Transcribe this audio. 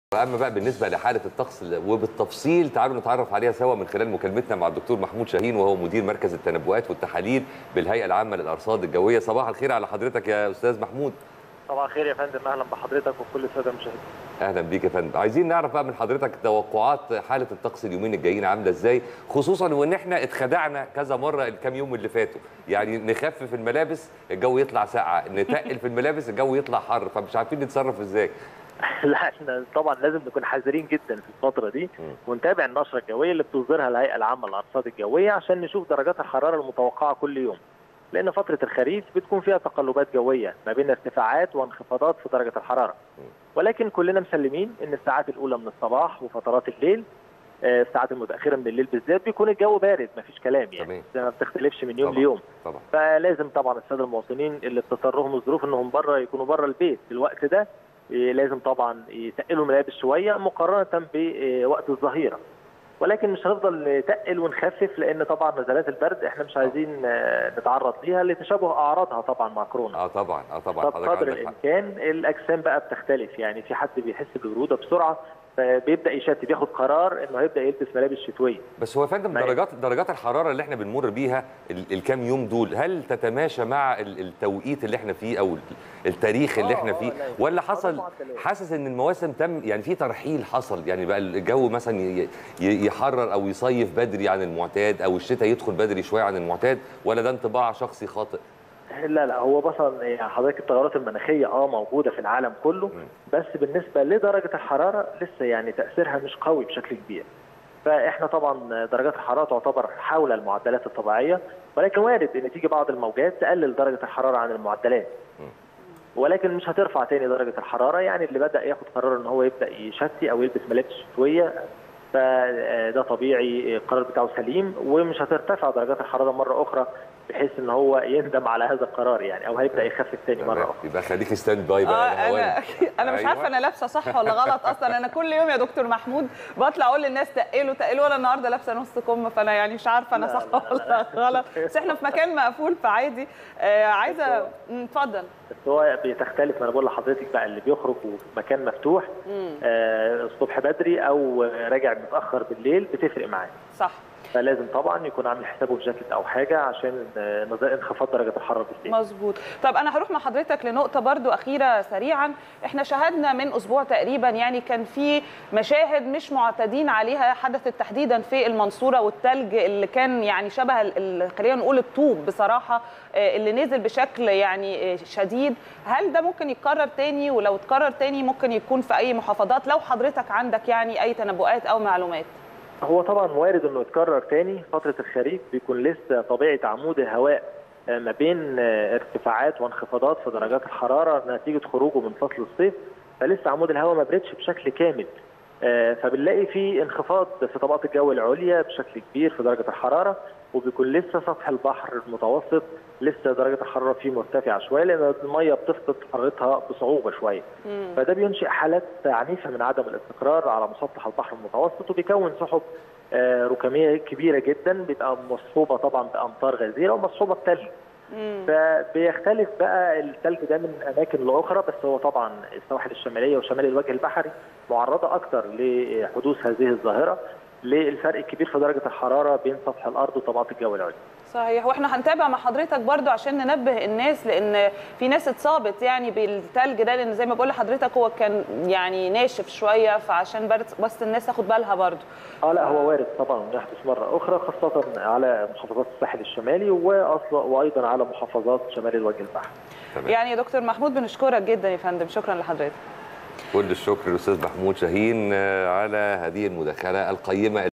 اما بقى بالنسبه لحاله الطقس وبالتفصيل تعالوا نتعرف عليها سوا من خلال مكالمتنا مع الدكتور محمود شاهين وهو مدير مركز التنبؤات والتحاليل بالهيئه العامه للارصاد الجويه صباح الخير على حضرتك يا استاذ محمود صباح الخير يا فندم اهلا بحضرتك وكل الساده المشاهدين اهلا بيك يا فندم عايزين نعرف بقى من حضرتك توقعات حاله الطقس اليومين الجايين عامله ازاي خصوصا وان احنا اتخدعنا كذا مره الكام يوم اللي فاتوا يعني نخفف الملابس الجو يطلع ساقعه نتقل في الملابس الجو يطلع حر فمش عارفين نتصرف ازاي لا احنا طبعا لازم نكون حذرين جدا في الفتره دي ونتابع النشره الجويه اللي بتصدرها الهيئه العامه للارصاد الجويه عشان نشوف درجات الحراره المتوقعه كل يوم لان فتره الخريف بتكون فيها تقلبات جويه ما بين ارتفاعات وانخفاضات في درجه الحراره ولكن كلنا مسلمين ان الساعات الاولى من الصباح وفترات الليل آه، الساعات المتاخره من الليل بالذات بيكون الجو بارد مفيش كلام يعني تمام. زي ما بتختلفش من يوم طبعا. ليوم طبعا فلازم طبعا الساده المواطنين اللي بتضطرهم الظروف انهم بره يكونوا بره البيت في الوقت ده إيه، لازم طبعا يتقلوا الملابس شويه مقارنه بوقت الظهيره ولكن مش هنفضل نتقل ونخفف لان طبعا نزلات البرد احنا مش عايزين آه، نتعرض ليها لتشابه اعراضها طبعا مع كورونا اه طبعا اه طبعا طب قدر عندك حق. الامكان الاجسام بقى بتختلف يعني في حد بيحس ببروده بسرعه فبيبدا يشت بياخد قرار انه هيبدا يلبس ملابس شتويه بس هو يا فندم ما هي- درجات درجات الحراره اللي احنا بنمر بيها ال- الكام يوم دول هل تتماشى مع ال- التوقيت اللي احنا فيه او ال- التاريخ اللي آه، احنا آه، فيه لا، ولا آه، حصل طبعاً تلاقي. حاسس ان المواسم تم يعني في ترحيل حصل يعني بقى الجو مثلا ي- ي- يحرر او يصيف بدري عن المعتاد او الشتاء يدخل بدري شويه عن المعتاد ولا ده انطباع شخصي خاطئ لا لا هو مثلا يعني حضرتك التغيرات المناخيه اه موجوده في العالم كله بس بالنسبه لدرجه الحراره لسه يعني تاثيرها مش قوي بشكل كبير فاحنا طبعا درجات الحراره تعتبر حول المعدلات الطبيعيه ولكن وارد ان تيجي بعض الموجات تقلل درجه الحراره عن المعدلات ولكن مش هترفع تاني درجه الحراره يعني اللي بدا ياخد قرار ان هو يبدا يشتي او يلبس ملابس شتويه فده طبيعي القرار بتاعه سليم ومش هترتفع درجات الحراره مره اخرى بحيث ان هو يندم على هذا القرار يعني او هيبدا يخفف تاني مره اخرى يبقى خليك ستاند باي بقى اه يا انا هوان. انا مش أيوة. عارفه انا لابسه صح ولا غلط اصلا انا كل يوم يا دكتور محمود بطلع اقول للناس تقلوا تقلوا وانا النهارده لابسه نص كم فانا يعني مش عارفه انا لا، صح لا، ولا غلط بس احنا في مكان مقفول فعادي آه عايزه مم، اتفضل بس هو بتختلف ما انا بقول لحضرتك بقى اللي بيخرج وفي مكان مفتوح آه الصبح بدري او راجع متاخر بالليل بتفرق معاه صح فلازم طبعا يكون عامل حسابه في جاكيت او حاجه عشان آه، نظ- انخفاض درجه الحراره بالليل مظبوط طب انا هروح مع حضرتك لنقطه برضو اخيره سريعا احنا شاهدنا من اسبوع تقريبا يعني كان في مشاهد مش معتادين عليها حدثت تحديدا في المنصوره والتلج اللي كان يعني شبه ال- ال- خلينا نقول الطوب بصراحه آه، اللي نزل بشكل يعني آه، شديد هل ده ممكن يتكرر تاني ولو اتكرر تاني ممكن يكون في اي محافظات لو حضرتك عندك يعني اي تنبؤات او معلومات هو طبعا وارد انه يتكرر تاني فتره الخريف بيكون لسه طبيعه عمود الهواء آه، ما بين آه، ارتفاعات وانخفاضات في درجات الحراره نتيجه خروجه من فصل الصيف فلسه عمود الهواء ما بردش بشكل كامل آه، فبنلاقي في انخفاض في طبقات الجو العليا بشكل كبير في درجه الحراره وبيكون لسه سطح البحر المتوسط لسه درجه الحراره فيه مرتفعه شويه لان الميه بتفقد حرارتها بصعوبه شويه فده بينشئ حالات عنيفه من عدم الاستقرار على مسطح البحر المتوسط وبيكون سحب آه، ركاميه كبيره جدا بيبقى مصحوبه طبعا بامطار غزيره ومصحوبه بثلج فبيختلف بقى الثلج ده من اماكن لاخرى بس هو طبعا السواحل الشماليه وشمال الوجه البحري معرضه اكثر لحدوث هذه الظاهره للفرق الكبير في درجه الحراره بين سطح الارض وطبقات الجو العليا صحيح واحنا هنتابع مع حضرتك برضو عشان ننبه الناس لان في ناس اتصابت يعني بالتلج ده لان زي ما بقول لحضرتك هو كان يعني ناشف شويه فعشان برد- بس الناس تاخد بالها برضو اه لا هو وارد طبعا انه يحدث مره اخرى خاصه على محافظات الساحل الشمالي واصلا وايضا على محافظات شمال الوجه البحري تمام. يعني يا دكتور محمود بنشكرك جدا يا فندم شكرا لحضرتك كل الشكر للاستاذ محمود شاهين آه، على هذه المداخله القيمه